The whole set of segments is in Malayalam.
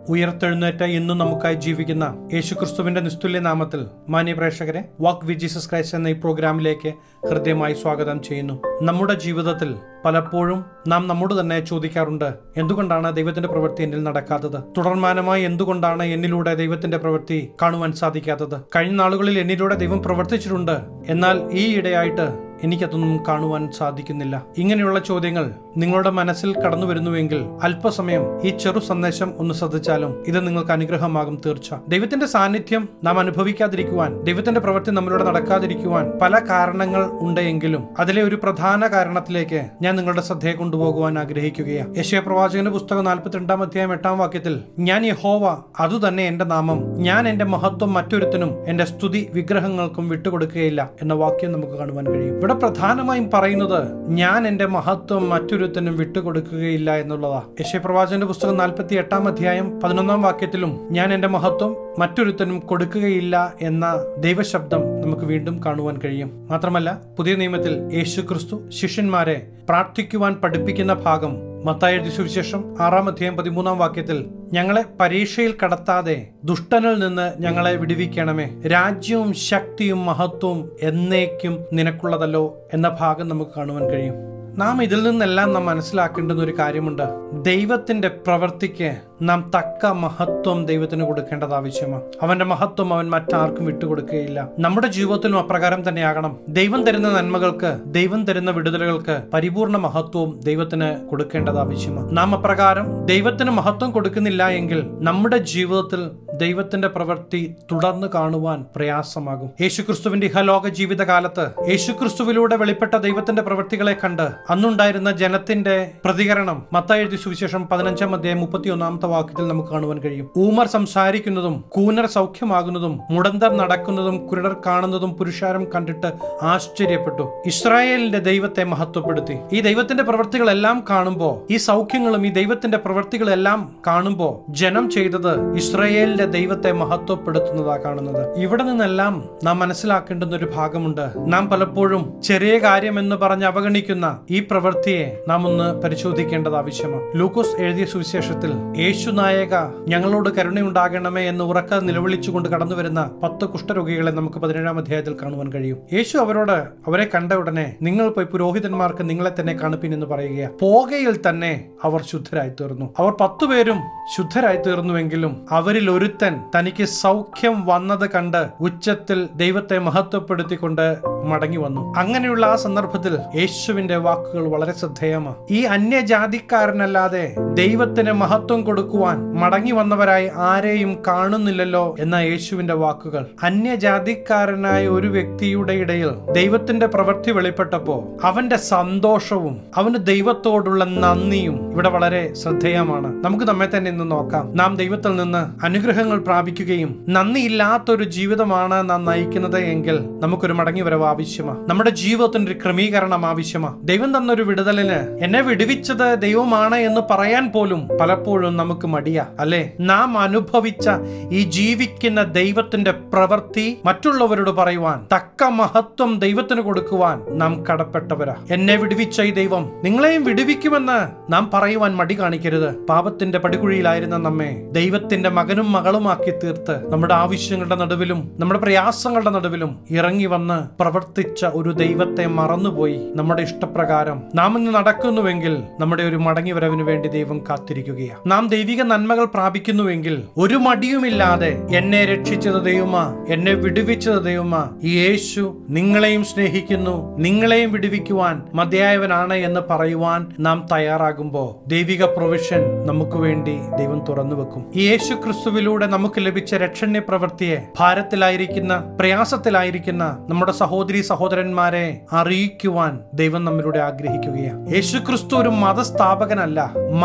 ഉയർത്തെഴുന്നേറ്റ ഇന്നും നമുക്കായി ജീവിക്കുന്ന യേശുക്രിസ്തുവിന്റെ നിസ്തുല്യ നാമത്തിൽ മാന്യ പ്രേക്ഷകരെ വാക്ക് വി ജീസസ് ക്രൈസ്റ്റ് എന്ന ഈ പ്രോഗ്രാമിലേക്ക് ഹൃദ്യമായി സ്വാഗതം ചെയ്യുന്നു നമ്മുടെ ജീവിതത്തിൽ പലപ്പോഴും നാം നമ്മോട് തന്നെ ചോദിക്കാറുണ്ട് എന്തുകൊണ്ടാണ് ദൈവത്തിന്റെ പ്രവൃത്തി എന്നിൽ നടക്കാത്തത് തുടർമാനമായി എന്തുകൊണ്ടാണ് എന്നിലൂടെ ദൈവത്തിന്റെ പ്രവൃത്തി കാണുവാൻ സാധിക്കാത്തത് കഴിഞ്ഞ നാളുകളിൽ എന്നിലൂടെ ദൈവം പ്രവർത്തിച്ചിട്ടുണ്ട് എന്നാൽ ഈ ഇടയായിട്ട് എനിക്കതൊന്നും കാണുവാൻ സാധിക്കുന്നില്ല ഇങ്ങനെയുള്ള ചോദ്യങ്ങൾ നിങ്ങളുടെ മനസ്സിൽ കടന്നു വരുന്നുവെങ്കിൽ അല്പസമയം ഈ ചെറു സന്ദേശം ഒന്ന് ശ്രദ്ധിച്ചാലും ഇത് നിങ്ങൾക്ക് അനുഗ്രഹമാകും തീർച്ച ദൈവത്തിന്റെ സാന്നിധ്യം നാം അനുഭവിക്കാതിരിക്കുവാൻ ദൈവത്തിന്റെ പ്രവൃത്തി നമ്മളിലൂടെ നടക്കാതിരിക്കുവാൻ പല കാരണങ്ങൾ ഉണ്ടെങ്കിലും അതിലെ ഒരു പ്രധാന കാരണത്തിലേക്ക് ഞാൻ നിങ്ങളുടെ ശ്രദ്ധയെ കൊണ്ടുപോകുവാൻ ആഗ്രഹിക്കുകയാണ് യശയ പ്രവാചകന്റെ പുസ്തകം നാൽപ്പത്തിരണ്ടാം അധ്യായം എട്ടാം വാക്യത്തിൽ ഞാൻ യഹോവ അതുതന്നെ എന്റെ നാമം ഞാൻ എന്റെ മഹത്വം മറ്റൊരുത്തനും എന്റെ സ്തുതി വിഗ്രഹങ്ങൾക്കും വിട്ടുകൊടുക്കുകയില്ല എന്ന വാക്യം നമുക്ക് കാണുവാൻ കഴിയും ഇവിടെ പ്രധാനമായും പറയുന്നത് ഞാൻ എന്റെ മഹത്വം മറ്റൊരുത്തനും വിട്ടുകൊടുക്കുകയില്ല എന്നുള്ളതാ യശയ പ്രവാചകന്റെ പുസ്തകം നാൽപ്പത്തി എട്ടാം അധ്യായം പതിനൊന്നാം വാക്യത്തിലും ഞാൻ എന്റെ മഹത്വം മറ്റൊരുത്തനും കൊടുക്കുകയില്ല എന്ന ദൈവശബ്ദം നമുക്ക് വീണ്ടും കാണുവാൻ കഴിയും മാത്രമല്ല പുതിയ നിയമത്തിൽ യേശു ക്രിസ്തു ശിഷ്യന്മാരെ പ്രാർത്ഥിക്കുവാൻ പഠിപ്പിക്കുന്ന ഭാഗം മത്തായ എഴുതിയ സുവിശേഷം ആറാം അധ്യായം പതിമൂന്നാം വാക്യത്തിൽ ഞങ്ങളെ പരീക്ഷയിൽ കടത്താതെ ദുഷ്ടനിൽ നിന്ന് ഞങ്ങളെ വിടുവിക്കണമേ രാജ്യവും ശക്തിയും മഹത്വവും എന്നേക്കും നിനക്കുള്ളതല്ലോ എന്ന ഭാഗം നമുക്ക് കാണുവാൻ കഴിയും നാം ഇതിൽ നിന്നെല്ലാം നാം മനസ്സിലാക്കേണ്ടുന്ന ഒരു കാര്യമുണ്ട് ദൈവത്തിന്റെ പ്രവൃത്തിക്ക് നാം തക്ക മഹത്വം ദൈവത്തിന് കൊടുക്കേണ്ടത് ആവശ്യമാണ് അവന്റെ മഹത്വം അവൻ മറ്റാർക്കും വിട്ടുകൊടുക്കുകയില്ല നമ്മുടെ ജീവിതത്തിലും അപ്രകാരം തന്നെയാകണം ദൈവം തരുന്ന നന്മകൾക്ക് ദൈവം തരുന്ന വിടുതലുകൾക്ക് പരിപൂർണ മഹത്വവും ദൈവത്തിന് കൊടുക്കേണ്ടത് ആവശ്യമാണ് നാം അപ്രകാരം ദൈവത്തിന് മഹത്വം കൊടുക്കുന്നില്ല എങ്കിൽ നമ്മുടെ ജീവിതത്തിൽ ദൈവത്തിന്റെ പ്രവൃത്തി തുടർന്ന് കാണുവാൻ പ്രയാസമാകും യേശുക്രിസ്തുവിന്റെ ഇഹലോക ജീവിതകാലത്ത് യേശുക്രിസ്തുവിലൂടെ വെളിപ്പെട്ട ദൈവത്തിന്റെ പ്രവൃത്തികളെ കണ്ട് അന്നുണ്ടായിരുന്ന ജനത്തിന്റെ പ്രതികരണം മത്തായി എഴുതി സുവിശേഷം പതിനഞ്ചാം അധ്യായം മുപ്പത്തി ഒന്നാമത്തെ വാക്യത്തിൽ നമുക്ക് കാണുവാൻ കഴിയും ഊമർ സംസാരിക്കുന്നതും കൂനർ സൗഖ്യമാകുന്നതും മുടന്തർ നടക്കുന്നതും കുരുടർ കാണുന്നതും പുരുഷാരം കണ്ടിട്ട് ആശ്ചര്യപ്പെട്ടു ഇസ്രായേലിന്റെ ദൈവത്തെ മഹത്വപ്പെടുത്തി ഈ ദൈവത്തിന്റെ പ്രവൃത്തികളെല്ലാം കാണുമ്പോൾ ഈ സൗഖ്യങ്ങളും ഈ ദൈവത്തിന്റെ പ്രവൃത്തികളെല്ലാം കാണുമ്പോൾ ജനം ചെയ്തത് ഇസ്രായേലിന്റെ ദൈവത്തെ മഹത്വപ്പെടുത്തുന്നതാ കാണുന്നത് ഇവിടെ നിന്നെല്ലാം നാം മനസ്സിലാക്കേണ്ടുന്ന ഒരു ഭാഗമുണ്ട് നാം പലപ്പോഴും ചെറിയ കാര്യമെന്ന് പറഞ്ഞ് അവഗണിക്കുന്ന ഈ പ്രവൃത്തിയെ നാം ഒന്ന് പരിശോധിക്കേണ്ടത് ആവശ്യമാണ് ലൂക്കോസ് എഴുതിയ സുവിശേഷത്തിൽ യേശു നായക ഞങ്ങളോട് കരുണയുണ്ടാകണമേ എന്ന് ഉറക്ക നിലവിളിച്ചുകൊണ്ട് കടന്നു വരുന്ന പത്ത് കുഷ്ഠരോഗികളെ നമുക്ക് പതിനേഴാം അധ്യായത്തിൽ കാണുവാൻ കഴിയും യേശു അവരോട് അവരെ കണ്ട ഉടനെ നിങ്ങൾ പോയി പുരോഹിതന്മാർക്ക് നിങ്ങളെ തന്നെ കാണിപ്പിൻ എന്ന് പറയുക പോകയിൽ തന്നെ അവർ ശുദ്ധരായി തീർന്നു അവർ പത്തുപേരും ശുദ്ധരായി തീർന്നുവെങ്കിലും അവരിൽ ഒരുത്തൻ തനിക്ക് സൗഖ്യം വന്നത് കണ്ട് ഉച്ചത്തിൽ ദൈവത്തെ മഹത്വപ്പെടുത്തിക്കൊണ്ട് മടങ്ങി വന്നു അങ്ങനെയുള്ള ആ സന്ദർഭത്തിൽ യേശുവിന്റെ വാക്കുകൾ വളരെ ശ്രദ്ധേയമാണ് ഈ അന്യജാതിക്കാരനല്ലാതെ ദൈവത്തിന് മഹത്വം കൊടുക്കുവാൻ മടങ്ങി വന്നവരായി ആരെയും കാണുന്നില്ലല്ലോ എന്ന യേശുവിന്റെ വാക്കുകൾ അന്യജാതിക്കാരനായ ഒരു വ്യക്തിയുടെ ഇടയിൽ ദൈവത്തിന്റെ പ്രവൃത്തി വെളിപ്പെട്ടപ്പോ അവന്റെ സന്തോഷവും അവന് ദൈവത്തോടുള്ള നന്ദിയും ഇവിടെ വളരെ ശ്രദ്ധേയമാണ് നമുക്ക് നമ്മെ തന്നെ ഇന്ന് നോക്കാം നാം ദൈവത്തിൽ നിന്ന് അനുഗ്രഹങ്ങൾ പ്രാപിക്കുകയും നന്ദിയില്ലാത്തൊരു ജീവിതമാണ് നാം നയിക്കുന്നത് എങ്കിൽ നമുക്കൊരു മടങ്ങി വരവ് ആവശ്യമാണ് നമ്മുടെ ജീവിതത്തിന് ഒരു ക്രമീകരണം ആവശ്യമാണ് ദൈവം തന്നൊരു വിടുതലിന് എന്നെ വിടുവിച്ചത് ദൈവമാണ് എന്ന് പറയാൻ പോലും പലപ്പോഴും നമുക്ക് മടിയാ അല്ലെ നാം അനുഭവിച്ച ഈ ജീവിക്കുന്ന ദൈവത്തിന്റെ പ്രവൃത്തി മറ്റുള്ളവരോട് പറയുവാൻ തക്ക മഹത്വം ദൈവത്തിന് കൊടുക്കുവാൻ നാം കടപ്പെട്ടവരാ എന്നെ വിടുവിച്ച ഈ ദൈവം നിങ്ങളെയും വിടുവിക്കുമെന്ന് നാം പറയുവാൻ മടി കാണിക്കരുത് പാപത്തിന്റെ പടികുഴിയിലായിരുന്ന നമ്മെ ദൈവത്തിന്റെ മകനും മകളുമാക്കി തീർത്ത് നമ്മുടെ ആവശ്യങ്ങളുടെ നടുവിലും നമ്മുടെ പ്രയാസങ്ങളുടെ നടുവിലും ഇറങ്ങി വന്ന് പ്രവർത്തിച്ച ഒരു ദൈവത്തെ മറന്നുപോയി നമ്മുടെ ഇഷ്ടപ്രകാരം നാം ഇന്ന് നടക്കുന്നുവെങ്കിൽ നമ്മുടെ ഒരു മടങ്ങി വരവിന് വേണ്ടി ദൈവം കാത്തിരിക്കുകയാണ് നാം ദൈവിക നന്മകൾ പ്രാപിക്കുന്നുവെങ്കിൽ ഒരു മടിയുമില്ലാതെ എന്നെ രക്ഷിച്ചത് ദൈവമാ എന്നെ വിടുവിച്ചത് ദൈവമാ ഈ യേശു നിങ്ങളെയും സ്നേഹിക്കുന്നു നിങ്ങളെയും വിടുവിക്കുവാൻ മതിയായവനാണ് എന്ന് പറയുവാൻ നാം തയ്യാറാകുമ്പോ ദൈവിക പ്രൊവിഷൻ നമുക്ക് വേണ്ടി ദൈവം തുറന്നു വെക്കും ഈ യേശു ക്രിസ്തുവിലൂടെ നമുക്ക് ലഭിച്ച രക്ഷണ്യ പ്രവൃത്തിയെ ഭാരത്തിലായിരിക്കുന്ന പ്രയാസത്തിലായിരിക്കുന്ന നമ്മുടെ സഹോദരി സഹോദരന്മാരെ അറിയിക്കുവാൻ ദൈവം നമ്മിലൂടെ ആഗ്രഹിക്കുകയാണ് യേശു ക്രിസ്തു ഒരു മതസ്ഥാപകനല്ല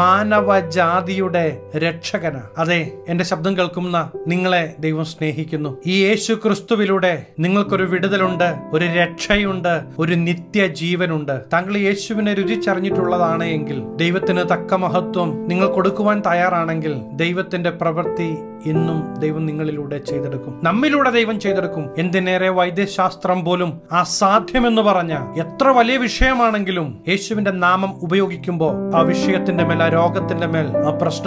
മാനവജാതിയുടെ രക്ഷകന അതെ എന്റെ ശബ്ദം കേൾക്കുന്ന നിങ്ങളെ ദൈവം സ്നേഹിക്കുന്നു ഈ യേശു ക്രിസ്തുവിലൂടെ നിങ്ങൾക്കൊരു വിടുതലുണ്ട് ഒരു രക്ഷയുണ്ട് ഒരു നിത്യ ജീവനുണ്ട് താങ്കൾ യേശുവിനെ രുചിച്ചറിഞ്ഞിട്ടുള്ളതാണ് എങ്കിൽ ദൈവത്തിന് തക്ക മഹത്വം നിങ്ങൾ കൊടുക്കുവാൻ തയ്യാറാണെങ്കിൽ ദൈവത്തിന്റെ പ്രവൃത്തി ഇന്നും ദൈവം നിങ്ങളിലൂടെ ചെയ്തെടുക്കും നമ്മിലൂടെ ദൈവം ചെയ്തെടുക്കും എന്തിനേറെ വൈദ്യശാസ്ത്രം പോലും അസാധ്യമെന്ന് പറഞ്ഞ എത്ര വലിയ വിഷയമാണെങ്കിലും യേശുവിന്റെ നാമം ഉപയോഗിക്കുമ്പോൾ ആ വിഷയത്തിന്റെ മേൽ ആ രോഗത്തിന്റെ മേൽ ആ പ്രശ്ന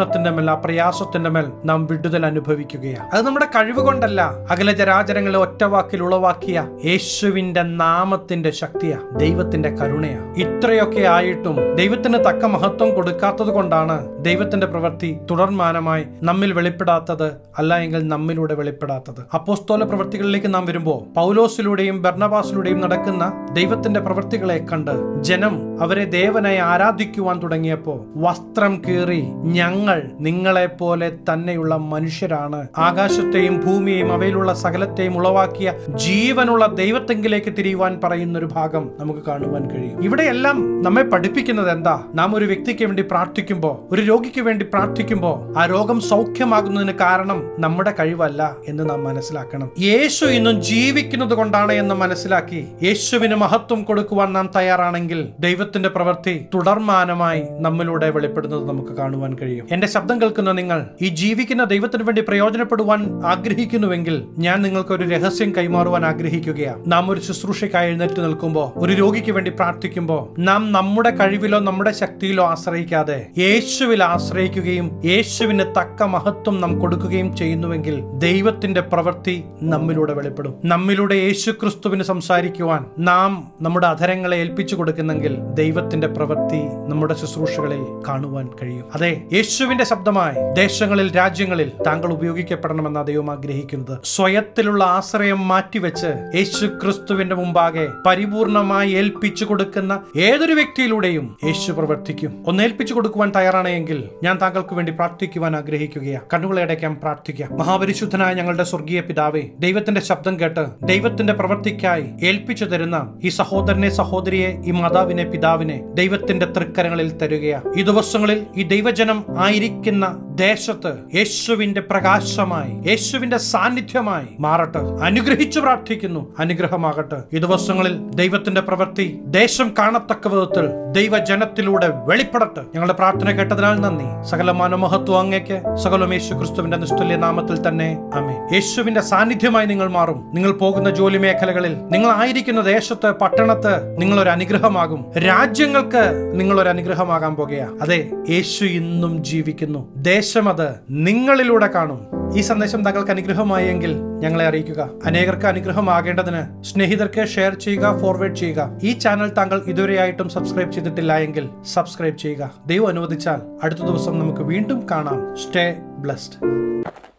ദുഃഖത്തിന്റെ മേൽ ആ പ്രയാസത്തിന്റെ മേൽ നാം വിടുതൽ അനുഭവിക്കുകയാണ് അത് നമ്മുടെ കഴിവ് കൊണ്ടല്ല അകല ചരാചരങ്ങളെ ഒറ്റ വാക്കിൽ ഉളവാക്കിയ യേശുവിന്റെ നാമത്തിന്റെ ശക്തിയാ ദൈവത്തിന്റെ കരുണയാ ഇത്രയൊക്കെ ആയിട്ടും ദൈവത്തിന് തക്ക മഹത്വം കൊടുക്കാത്തത് കൊണ്ടാണ് ദൈവത്തിന്റെ പ്രവൃത്തി തുടർമാനമായി നമ്മിൽ വെളിപ്പെടാത്തത് അല്ല എങ്കിൽ നമ്മിലൂടെ വെളിപ്പെടാത്തത് അപ്പോസ്തോല പ്രവൃത്തികളിലേക്ക് നാം വരുമ്പോൾ പൗലോസിലൂടെയും ബർണബാസിലൂടെയും നടക്കുന്ന ദൈവത്തിന്റെ പ്രവൃത്തികളെ കണ്ട് ജനം അവരെ ദേവനായി ആരാധിക്കുവാൻ തുടങ്ങിയപ്പോൾ വസ്ത്രം കീറി ഞങ്ങൾ നിങ്ങളെ പോലെ തന്നെയുള്ള മനുഷ്യരാണ് ആകാശത്തെയും ഭൂമിയെയും അവയിലുള്ള സകലത്തെയും ഉളവാക്കിയ ജീവനുള്ള ദൈവത്തെങ്കിലേക്ക് തിരിയുവാൻ പറയുന്ന ഒരു ഭാഗം നമുക്ക് കാണുവാൻ കഴിയും ഇവിടെയെല്ലാം നമ്മെ പഠിപ്പിക്കുന്നത് എന്താ നാം ഒരു വ്യക്തിക്ക് വേണ്ടി പ്രാർത്ഥിക്കുമ്പോൾ ഒരു രോഗിക്ക് വേണ്ടി പ്രാർത്ഥിക്കുമ്പോൾ ആ രോഗം സൗഖ്യമാകുന്നതിന് കാരണം നമ്മുടെ കഴിവല്ല എന്ന് നാം മനസ്സിലാക്കണം യേശു ഇന്നും ജീവിക്കുന്നത് കൊണ്ടാണ് എന്ന് മനസ്സിലാക്കി യേശുവിന് മഹത്വം കൊടുക്കുവാൻ നാം തയ്യാറാണെങ്കിൽ ദൈവത്തിന്റെ പ്രവൃത്തി തുടർമാനമായി നമ്മിലൂടെ വെളിപ്പെടുന്നത് നമുക്ക് കാണുവാൻ കഴിയും എന്റെ ശബ്ദം കേൾക്കുന്ന നിങ്ങൾ ഈ ജീവിക്കുന്ന ദൈവത്തിന് വേണ്ടി പ്രയോജനപ്പെടുവാൻ ആഗ്രഹിക്കുന്നുവെങ്കിൽ ഞാൻ നിങ്ങൾക്ക് ഒരു രഹസ്യം കൈമാറുവാൻ ആഗ്രഹിക്കുകയാണ് നാം ഒരു ശുശ്രൂഷയ്ക്കായി എഴുന്നേറ്റ് നിൽക്കുമ്പോൾ ഒരു രോഗിക്ക് വേണ്ടി പ്രാർത്ഥിക്കുമ്പോൾ നാം നമ്മുടെ കഴിവിലോ നമ്മുടെ ശക്തിയിലോ ആശ്രയിക്കാതെ യേശുവിൽ ആശ്രയിക്കുകയും യേശുവിന് തക്ക മഹത്വം നാം കൊടുക്കുകയും ചെയ്യുന്നുവെങ്കിൽ ദൈവത്തിന്റെ പ്രവൃത്തി നമ്മിലൂടെ വെളിപ്പെടും നമ്മിലൂടെ യേശു ക്രിസ്തുവിന് സംസാരിക്കുവാൻ നാം നമ്മുടെ അധരങ്ങളെ ഏൽപ്പിച്ചു കൊടുക്കുന്നെങ്കിൽ ദൈവത്തിന്റെ പ്രവൃത്തി നമ്മുടെ ശുശ്രൂഷകളിൽ കാണുവാൻ കഴിയും അതെ യേശുവിന്റെ ശബ്ദമായി ദേശങ്ങളിൽ രാജ്യങ്ങളിൽ താങ്കൾ ഉപയോഗിക്കപ്പെടണമെന്ന ദൈവം ആഗ്രഹിക്കുന്നത് സ്വയത്തിലുള്ള ആശ്രയം മാറ്റിവെച്ച് യേശു ക്രിസ്തുവിന്റെ മുമ്പാകെ പരിപൂർണമായി ഏൽപ്പിച്ചു കൊടുക്കുന്ന ഏതൊരു വ്യക്തിയിലൂടെയും യേശു പ്രവർത്തിക്കും ഒന്ന് ഏൽപ്പിച്ചു കൊടുക്കുവാൻ തയ്യാറാണെങ്കിൽ ഞാൻ താങ്കൾക്ക് വേണ്ടി പ്രാർത്ഥിക്കുവാൻ ആഗ്രഹിക്കുകയാണ് കണ്ണുകളെ അടയ്ക്കാൻ പ്രാർത്ഥിക്കാം മഹാപരിശുദ്ധനായ ഞങ്ങളുടെ സ്വർഗീയ പിതാവേ ദൈവത്തിന്റെ ശബ്ദം കേട്ട് ദൈവത്തിന്റെ പ്രവൃത്തിക്കായി ഏൽപ്പിച്ചു തരുന്ന ഈ സഹോദരനെ സഹോദരിയെ ഈ മാതാവിനെ പിതാവിനെ ദൈവത്തിന്റെ തൃക്കരങ്ങളിൽ തരുകയാ ഈ ദിവസങ്ങളിൽ ഈ ദൈവജനം ആയിരിക്കുന്ന ദേശത്ത് യേശുവിന്റെ പ്രകാശമായി യേശുവിന്റെ സാന്നിധ്യമായി മാറട്ടെ അനുഗ്രഹിച്ചു പ്രാർത്ഥിക്കുന്നു അനുഗ്രഹമാകട്ടെ ഈ ദിവസങ്ങളിൽ ദൈവത്തിന്റെ പ്രവൃത്തി ദേശം കാണത്തക്ക വിധത്തിൽ ദൈവജനത്തിലൂടെ വെളിപ്പെടട്ടെ ഞങ്ങളുടെ പ്രാർത്ഥന കേട്ടതിനാൽ നന്ദി സകല മനോമഹത്വം അങ്ങേക്ക് സകലം യേശു ക്രിസ്തുവിന്റെ നിസ്തുല്യ നാമത്തിൽ തന്നെ അമേ യേശുവിന്റെ സാന്നിധ്യമായി നിങ്ങൾ മാറും നിങ്ങൾ പോകുന്ന ജോലി മേഖലകളിൽ നിങ്ങൾ ആയിരിക്കുന്ന ദേശത്ത് പട്ടണത്ത് നിങ്ങൾ ഒരു അനുഗ്രഹമാകും രാജ്യങ്ങൾക്ക് നിങ്ങൾ ഒരു അനുഗ്രഹമാകാൻ പോകുകയാ അതെ യേശു ഇന്നും ജീവിക്കുന്നു ദേശം അത് നിങ്ങളിലൂടെ കാണും ഈ സന്ദേശം താങ്കൾക്ക് അനുഗ്രഹമായെങ്കിൽ ഞങ്ങളെ അറിയിക്കുക അനേകർക്ക് അനുഗ്രഹമാകേണ്ടതിന് സ്നേഹിതർക്ക് ഷെയർ ചെയ്യുക ഫോർവേഡ് ചെയ്യുക ഈ ചാനൽ താങ്കൾ ഇതുവരെയായിട്ടും സബ്സ്ക്രൈബ് ചെയ്തിട്ടില്ല എങ്കിൽ സബ്സ്ക്രൈബ് ചെയ്യുക ദൈവം അനുവദിച്ചാൽ അടുത്ത ദിവസം നമുക്ക് വീണ്ടും കാണാം സ്റ്റേ ബ്ലസ്ഡ്